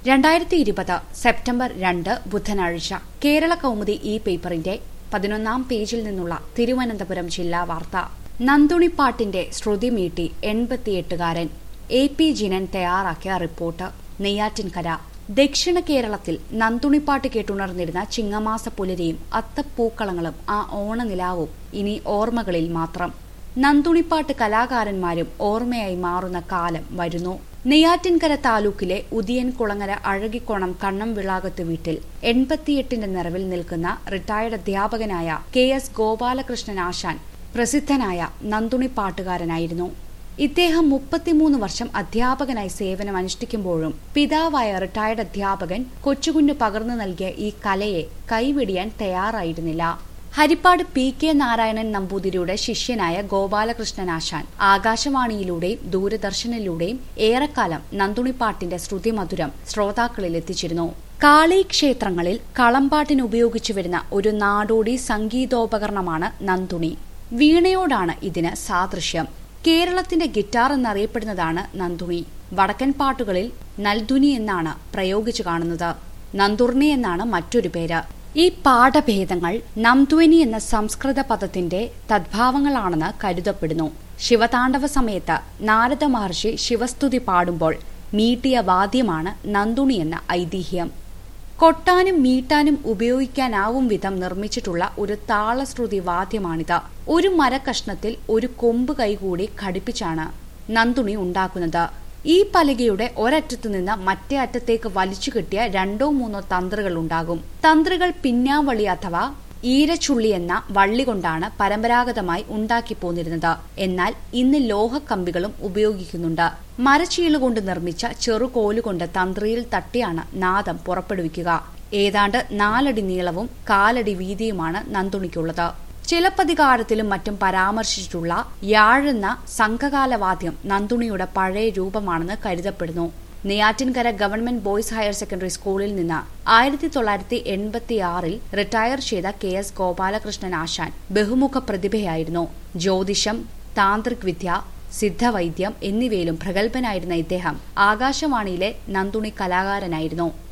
രണ്ടായിരത്തി ഇരുപത് സെപ്റ്റംബർ രണ്ട് ബുധനാഴ്ച കേരള കൗമുദി ഈ പേപ്പറിന്റെ പതിനൊന്നാം പേജിൽ നിന്നുള്ള തിരുവനന്തപുരം ജില്ലാ വാർത്ത നന്തുണിപ്പാട്ടിന്റെ ശ്രുതി മീട്ടി എൺപത്തിയെട്ടുകാരൻ എ പി ജിനൻ തയ്യാറാക്കിയ റിപ്പോർട്ട് നെയ്യാറ്റിൻകര ദക്ഷിണ കേരളത്തിൽ നന്തുണിപ്പാട്ട് കേട്ടുണർന്നിരുന്ന ചിങ്ങമാസ പുലരിയും അത്തപ്പൂക്കളങ്ങളും ആ ഓണനിലാവും ഇനി ഓർമ്മകളിൽ മാത്രം നന്തുണിപ്പാട്ട് കലാകാരന്മാരും ഓർമ്മയായി മാറുന്ന കാലം വരുന്നു നെയ്യാറ്റിൻകര താലൂക്കിലെ ഉദിയൻ കുളങ്ങര അഴകിക്കോണം കണ്ണം വിളാകത്ത് വീട്ടിൽ എൺപത്തിയെട്ടിന്റെ നിറവിൽ നിൽക്കുന്ന റിട്ടയർഡ് അധ്യാപകനായ കെ എസ് ഗോപാലകൃഷ്ണൻ ആശാൻ പ്രസിദ്ധനായ നന്തുണിപ്പാട്ടുകാരനായിരുന്നു ഇദ്ദേഹം മുപ്പത്തിമൂന്ന് വർഷം അധ്യാപകനായി സേവനം അനുഷ്ഠിക്കുമ്പോഴും പിതാവായ റിട്ടയർഡ് അധ്യാപകൻ കൊച്ചുകുഞ്ഞു പകർന്നു നൽകിയ ഈ കലയെ കൈവിടിയാൻ തയ്യാറായിരുന്നില്ല ഹരിപ്പാട് പി കെ നാരായണൻ നമ്പൂതിരിയുടെ ശിഷ്യനായ ഗോപാലകൃഷ്ണൻ ആശാൻ ആകാശവാണിയിലൂടെയും ദൂരദർശനിലൂടെയും ഏറെക്കാലം നന്തുണിപ്പാട്ടിന്റെ ശ്രുതിമധുരം ശ്രോതാക്കളിൽ എത്തിച്ചിരുന്നു കാളി ക്ഷേത്രങ്ങളിൽ കളമ്പാട്ടിന് ഉപയോഗിച്ചു വരുന്ന ഒരു നാടോടി സംഗീതോപകരണമാണ് നന്തുണി വീണയോടാണ് ഇതിന് സാദൃശ്യം കേരളത്തിന്റെ ഗിറ്റാർ എന്നറിയപ്പെടുന്നതാണ് നന്തുണി വടക്കൻ പാട്ടുകളിൽ നൽധുനി എന്നാണ് പ്രയോഗിച്ചു കാണുന്നത് നന്തുർണി എന്നാണ് മറ്റൊരു പേര് ഈ പാഠഭേദങ്ങൾ നംധ്വനി എന്ന സംസ്കൃത പദത്തിന്റെ തദ്ഭാവങ്ങളാണെന്ന് കരുതപ്പെടുന്നു ശിവതാണ്ഡവ സമയത്ത് നാരദ മഹർഷി ശിവസ്തുതി പാടുമ്പോൾ മീട്ടിയ വാദ്യമാണ് നന്ദുണി എന്ന ഐതിഹ്യം കൊട്ടാനും മീട്ടാനും ഉപയോഗിക്കാനാവും വിധം നിർമ്മിച്ചിട്ടുള്ള ഒരു താളശ്രുതി വാദ്യമാണിത് ഒരു മരക്കഷ്ണത്തിൽ ഒരു കൊമ്പ് കൈകൂടി ഘടിപ്പിച്ചാണ് നന്ദുണി ഉണ്ടാക്കുന്നത് ഈ പലകയുടെ ഒരറ്റത്തു നിന്ന് മറ്റേ അറ്റത്തേക്ക് വലിച്ചു കെട്ടിയ രണ്ടോ മൂന്നോ തന്ത്രികൾ ഉണ്ടാകും തന്ത്രികൾ പിന്നാവളി അഥവാ ഈരച്ചുള്ളി എന്ന വള്ളി കൊണ്ടാണ് പരമ്പരാഗതമായി ഉണ്ടാക്കി പോന്നിരുന്നത് എന്നാൽ ഇന്ന് ലോഹക്കമ്പികളും ഉപയോഗിക്കുന്നുണ്ട് മരച്ചീളുകൊണ്ട് നിർമ്മിച്ച ചെറുകോലുകൊണ്ട് തന്ത്രിയിൽ തട്ടിയാണ് നാദം പുറപ്പെടുവിക്കുക ഏതാണ്ട് നാലടി നീളവും കാലടി വീതിയുമാണ് നന്തുണിക്കുള്ളത് ചിലപ്പതികാരത്തിലും മറ്റും പരാമർശിച്ചിട്ടുള്ള യാഴുന്ന സംഘകാലവാദ്യം നന്തുണിയുടെ പഴയ രൂപമാണെന്ന് കരുതപ്പെടുന്നു Neyyattinkara government boys higher secondary സ്കൂളിൽ നിന്ന് ആയിരത്തി തൊള്ളായിരത്തി എൺപത്തിയാറിൽ റിട്ടയർ ചെയ്ത കെ എസ് ഗോപാലകൃഷ്ണൻ ആശാൻ ബഹുമുഖ പ്രതിഭയായിരുന്നു ജ്യോതിഷം താന്ത്രിക് വിദ്യ സിദ്ധവൈദ്യം എന്നിവയിലും പ്രഗത്ഭനായിരുന്ന ഇദ്ദേഹം ആകാശവാണിയിലെ നന്തുണി കലാകാരനായിരുന്നു